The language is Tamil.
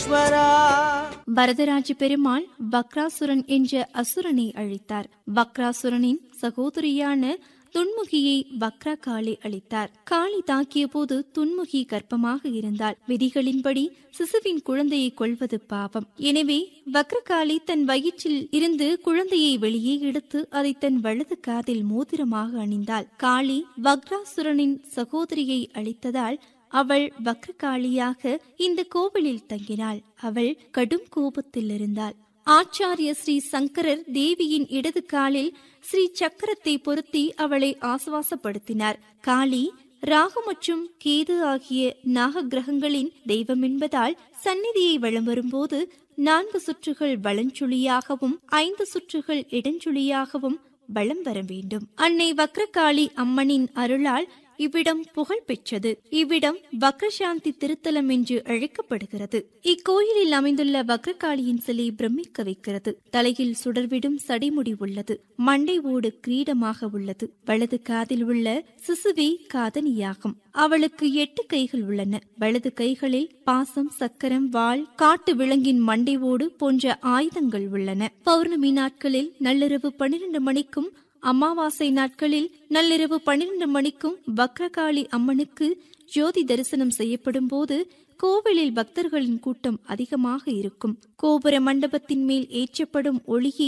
பரமேஸ்வரா வரதராஜ பெருமாள் வக்ராசுரன் என்ற அசுரனை அழித்தார் வக்ராசுரனின் சகோதரியான துன்முகியை வக்ரா காளி அளித்தார் காளி தாக்கிய போது துன்முகி கர்ப்பமாக இருந்தால் விதிகளின்படி சிசுவின் குழந்தையை கொள்வது பாவம் எனவே வக்ரகாளி தன் வயிற்றில் இருந்து குழந்தையை வெளியே எடுத்து அதை தன் வலது காதில் மோதிரமாக அணிந்தாள் காளி வக்ராசுரனின் சகோதரியை அளித்ததால் அவள் வக்ரகாளியாக இந்த கோவிலில் தங்கினாள் அவள் கடும் கோபத்தில் இருந்தாள் ஆச்சாரிய ஸ்ரீ சங்கரர் தேவியின் இடது காலில் ஸ்ரீ சக்கரத்தை பொருத்தி அவளை ஆசுவாசப்படுத்தினார் காளி ராகு மற்றும் கேது ஆகிய நாக கிரகங்களின் தெய்வம் என்பதால் சந்நிதியை வலம் வரும்போது நான்கு சுற்றுகள் வலஞ்சுழியாகவும் ஐந்து சுற்றுகள் இடஞ்சுழியாகவும் வலம் வர வேண்டும் அன்னை வக்ரகாளி அம்மனின் அருளால் இவ்விடம் புகழ் பெற்றது இவ்விடம் வக்ரசாந்தி திருத்தலம் என்று அழைக்கப்படுகிறது இக்கோயிலில் அமைந்துள்ள வக்ரகாளியின் சிலை பிரமிக்க வைக்கிறது தலையில் சுடர்விடும் சடைமுடி உள்ளது மண்டை ஓடு கிரீடமாக உள்ளது வலது காதில் உள்ள சிசுவே காதனியாகும் அவளுக்கு எட்டு கைகள் உள்ளன வலது கைகளில் பாசம் சக்கரம் வாள் காட்டு விலங்கின் மண்டை ஓடு போன்ற ஆயுதங்கள் உள்ளன பௌர்ணமி நாட்களில் நள்ளிரவு பன்னிரண்டு மணிக்கும் அமாவாசை நாட்களில் நள்ளிரவு பன்னிரண்டு மணிக்கும் வக்ரகாளி அம்மனுக்கு ஜோதி தரிசனம் செய்யப்படும் போது கோவிலில் பக்தர்களின் கூட்டம் அதிகமாக இருக்கும் கோபுர மண்டபத்தின் மேல் ஏற்றப்படும் ஒளியை